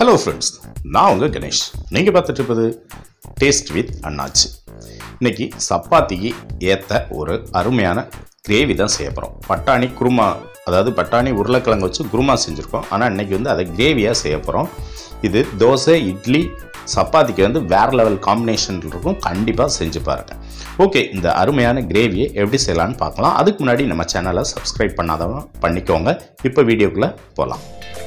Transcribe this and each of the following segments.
hello friends நான் உங்கள் கணேஷ் நீங்கள் பார்த்துட்டு இருப்பது டேஸ்ட் வித் அண்ணாச்சி இன்னைக்கு சப்பாத்திக்கு ஏற்ற ஒரு அருமையான கிரேவி தான் செய்ய போகிறோம் பட்டாணி குருமா அதாவது பட்டாணி உருளைக்கிழங்கு வச்சு குருமா செஞ்சுருக்கோம் ஆனால் இன்னைக்கு வந்து அதை கிரேவியாக செய்ய போகிறோம் இது தோசை இட்லி சப்பாத்திக்கு வந்து வேற லெவல் காம்பினேஷன் இருக்கும் கண்டிப்பாக செஞ்சு பாருங்கள் ஓகே இந்த அருமையான கிரேவியை எப்படி செய்யலாம்னு பார்க்கலாம் அதுக்கு முன்னாடி நம்ம சேனலை சப்ஸ்கிரைப் பண்ணாதவங்க பண்ணிக்கோங்க இப்போ வீடியோக்குள்ளே போகலாம்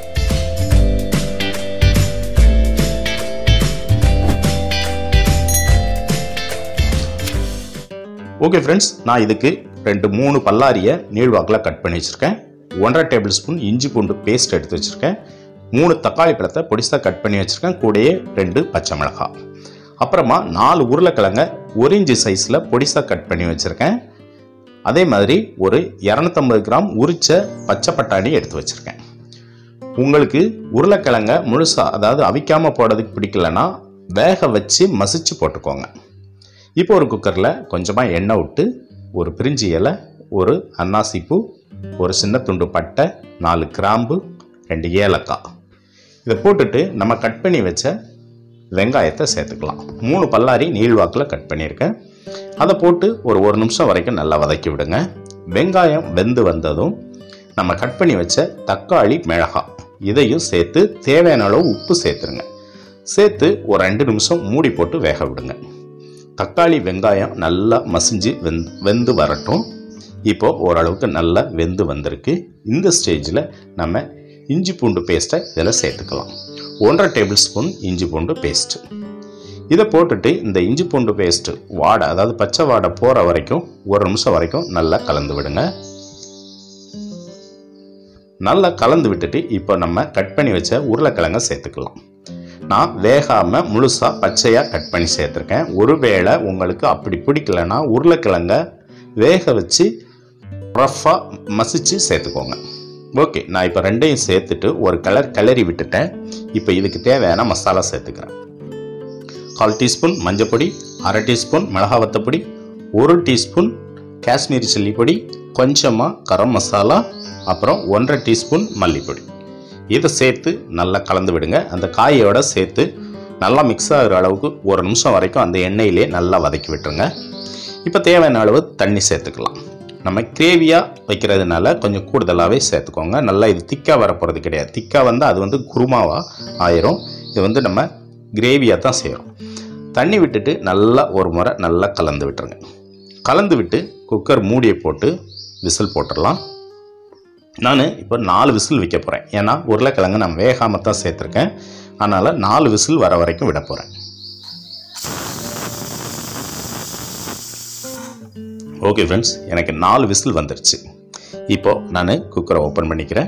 ஓகே ஃப்ரெண்ட்ஸ் நான் இதுக்கு ரெண்டு மூணு பல்லாரியை நீள்வாக்கில் கட் பண்ணி வச்சுருக்கேன் ஒன்றரை டேபிள் ஸ்பூன் இஞ்சி பூண்டு பேஸ்ட் எடுத்து வச்சுருக்கேன் மூணு தக்காளி பழத்தை பொடிசாக கட் பண்ணி வச்சுருக்கேன் கூடயே ரெண்டு பச்சை மிளகாய் அப்புறமா நாலு உருளைக்கிழங்க ஒரு இன்ச்சு சைஸில் பொடிசாக கட் பண்ணி வச்சுருக்கேன் அதே மாதிரி ஒரு இரநூத்தம்பது கிராம் உரிச்ச பச்சை பட்டாணி எடுத்து வச்சுருக்கேன் உங்களுக்கு உருளைக்கிழங்க முழுசாக அதாவது அவிக்காமல் போடுறதுக்கு பிடிக்கலன்னா வேக வச்சு மசிச்சு போட்டுக்கோங்க இப்போ ஒரு குக்கரில் கொஞ்சமாக எண்ணெய் விட்டு ஒரு பிரிஞ்சி இலை ஒரு அன்னாசி பூ ஒரு சின்ன துண்டு பட்டை நாலு கிராம்பு ரெண்டு ஏலக்காய் இதை போட்டுட்டு நம்ம கட் பண்ணி வச்ச வெங்காயத்தை சேர்த்துக்கலாம் மூணு பல்லாரி நீள்வாக்கில் கட் பண்ணியிருக்கேன் அதை போட்டு ஒரு ஒரு நிமிஷம் வரைக்கும் நல்லா வதக்கி விடுங்க வெங்காயம் வெந்து வந்ததும் நம்ம கட் பண்ணி வச்ச தக்காளி மிளகாய் இதையும் சேர்த்து தேவையான அளவு உப்பு சேர்த்துருங்க சேர்த்து ஒரு ரெண்டு நிமிஷம் மூடி போட்டு வேக விடுங்க தக்காளி வெங்காயம் நல்லா மசிஞ்சு வெந் வெந்து வரட்டும் இப்போ ஓரளவுக்கு நல்லா வெந்து வந்திருக்கு இந்த ஸ்டேஜில் நம்ம இஞ்சி பூண்டு பேஸ்ட்டை இதில் சேர்த்துக்கலாம் ஒன்றரை டேபிள் ஸ்பூன் இஞ்சி பூண்டு பேஸ்ட்டு இதை போட்டுட்டு இந்த இஞ்சி பூண்டு பேஸ்ட்டு வாடை அதாவது பச்சை வாடை போகிற வரைக்கும் ஒரு நிமிஷம் வரைக்கும் நல்லா கலந்து விடுங்க நல்லா கலந்து விட்டுட்டு இப்போ நம்ம கட் பண்ணி வச்ச உருளைக்கிழங்க சேர்த்துக்கலாம் நான் வேகாமல் முழுசாக பச்சையாக கட் பண்ணி சேர்த்துருக்கேன் ஒருவேளை உங்களுக்கு அப்படி பிடிக்கலன்னா உருளைக்கிழங்க வேக வச்சு ரஃப்பாக மசிச்சு சேர்த்துக்கோங்க ஓகே நான் இப்போ ரெண்டையும் சேர்த்துட்டு ஒரு கலர் கிளறி விட்டுட்டேன் இப்போ இதுக்கு தேவையான மசாலா சேர்த்துக்கிறேன் கால் டீஸ்பூன் மஞ்சப்பொடி அரை டீஸ்பூன் மிளகா வத்தப்பொடி ஒரு டீஸ்பூன் காஷ்மீரி சில்லி பொடி கொஞ்சமாக கரம் மசாலா அப்புறம் ஒன்றரை டீஸ்பூன் மல்லிப்பொடி இதை சேர்த்து நல்லா கலந்து விடுங்க அந்த காயோட சேர்த்து நல்லா மிக்ஸ் ஆகிற அளவுக்கு ஒரு நிமிஷம் வரைக்கும் அந்த எண்ணெயிலே நல்லா வதக்கி விட்டுருங்க இப்போ தேவையான அளவு தண்ணி சேர்த்துக்கலாம் நம்ம கிரேவியாக வைக்கிறதுனால கொஞ்சம் கூடுதலாகவே சேர்த்துக்கோங்க நல்லா இது திக்காக வரப்போகிறது கிடையாது திக்காக வந்து அது வந்து குருமாவாக ஆயிரும் இது வந்து நம்ம கிரேவியாக தான் செய்கிறோம் தண்ணி விட்டுட்டு நல்லா ஒரு முறை நல்லா கலந்து விட்டுருங்க கலந்து விட்டு குக்கர் மூடியை போட்டு விசில் போட்டுடலாம் நான் இப்போ நாலு விசில் வைக்க போகிறேன் ஏன்னா உருளைக்கிழங்கு நான் வேகாமல் தான் சேர்த்துருக்கேன் அதனால் நாலு விசில் வர வரைக்கும் விட போகிறேன் ஓகே ஃப்ரெண்ட்ஸ் எனக்கு நாலு விசில் வந்துருச்சு இப்போது நான் குக்கரை ஓப்பன் பண்ணிக்கிறேன்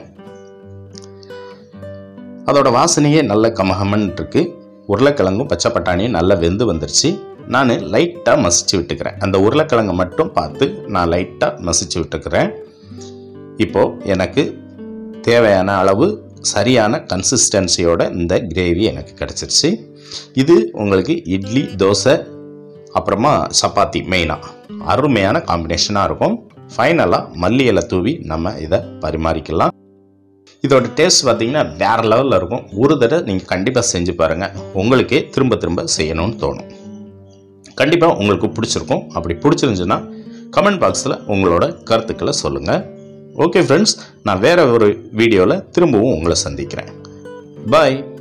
அதோட வாசனையே நல்ல கமகமன் இருக்கு உருளைக்கிழங்கும் பச்சை பட்டாணியும் நல்லா வெந்து வந்துருச்சு நான் லைட்டாக மசிச்சு விட்டுக்கிறேன் அந்த உருளைக்கிழங்கு மட்டும் பார்த்து நான் லைட்டாக மசிச்சு விட்டுக்கிறேன் இப்போது எனக்கு தேவையான அளவு சரியான கன்சிஸ்டன்சியோட இந்த கிரேவி எனக்கு கிடச்சிருச்சு இது உங்களுக்கு இட்லி தோசை அப்புறமா சப்பாத்தி மெயினாக அருமையான காம்பினேஷனாக இருக்கும் ஃபைனலாக மல்லி இலை தூவி நம்ம இதை பரிமாறிக்கலாம் இதோட டேஸ்ட் பார்த்தீங்கன்னா வேறு லெவலில் இருக்கும் ஒரு தடவை நீங்கள் கண்டிப்பாக செஞ்சு பாருங்கள் உங்களுக்கே திரும்ப திரும்ப செய்யணும்னு தோணும் கண்டிப்பாக உங்களுக்கு பிடிச்சிருக்கும் அப்படி பிடிச்சிருந்துச்சுன்னா கமெண்ட் பாக்ஸில் உங்களோட கருத்துக்களை சொல்லுங்கள் ஓகே ஃப்ரெண்ட்ஸ் நான் வேற ஒரு வீடியோவில் திரும்பவும் உங்களை சந்திக்கிறேன் பாய்